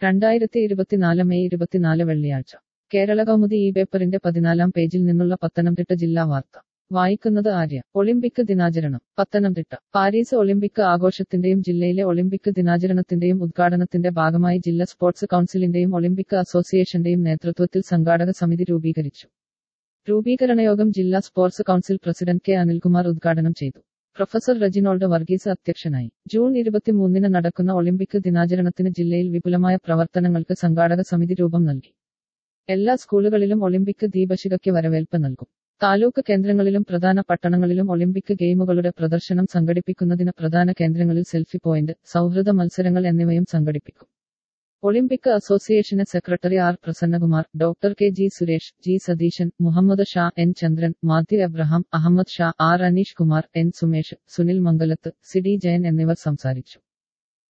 രണ്ടായിരത്തി ഇരുപത്തിനാല് മെയ് ഇരുപത്തിനാല് വെള്ളിയാഴ്ച കേരള കൗമുദി ഈ പേപ്പറിന്റെ പതിനാലാം പേജിൽ നിന്നുള്ള പത്തനംതിട്ട ജില്ലാ വാർത്ത വായിക്കുന്നത് ആര്യ ഒളിമ്പിക് ദിനാചരണം പത്തനംതിട്ട പാരീസ് ഒളിമ്പിക് ആഘോഷത്തിന്റെയും ജില്ലയിലെ ഒളിമ്പിക് ദിനാചരണത്തിന്റെയും ഉദ്ഘാടനത്തിന്റെ ഭാഗമായി ജില്ലാ സ്പോർട്സ് കൗൺസിലിന്റെയും ഒളിമ്പിക് അസോസിയേഷന്റെയും നേതൃത്വത്തിൽ സംഘാടക സമിതി രൂപീകരിച്ചു രൂപീകരണയോഗം ജില്ലാ sports council president K Anilkumar ഉദ്ഘാടനം ചെയ്തു പ്രൊഫസർ റെജിനോൾഡ് വർഗീസ് അധ്യക്ഷനായി ജൂൺ ഇരുപത്തിമൂന്നിന് നടക്കുന്ന ഒളിമ്പിക് ദിനാചരണത്തിന് ജില്ലയിൽ വിപുലമായ പ്രവർത്തനങ്ങൾക്ക് സംഘാടക സമിതി രൂപം നൽകി എല്ലാ സ്കൂളുകളിലും ഒളിമ്പിക് ദീപശിഖയ്ക്ക് വരവേൽപ്പ് നൽകും താലൂക്ക് കേന്ദ്രങ്ങളിലും പ്രധാന പട്ടണങ്ങളിലും ഒളിമ്പിക് ഗെയിമുകളുടെ പ്രദർശനം സംഘടിപ്പിക്കുന്നതിന് പ്രധാന കേന്ദ്രങ്ങളിൽ സെൽഫി പോയിന്റ് സൗഹൃദ മത്സരങ്ങൾ എന്നിവയും സംഘടിപ്പിക്കും ഒളിമ്പിക് അസോസിയേഷന് secretary R Prasannakumar doctor K G Suresh G Satheesan Muhammad Shah N Chandran Mathew Abraham Ahmed Shah R Aneesh Kumar N Sumesh Sunil Mangalath C D Jayan എന്നിവർ സംസാരിച്ചു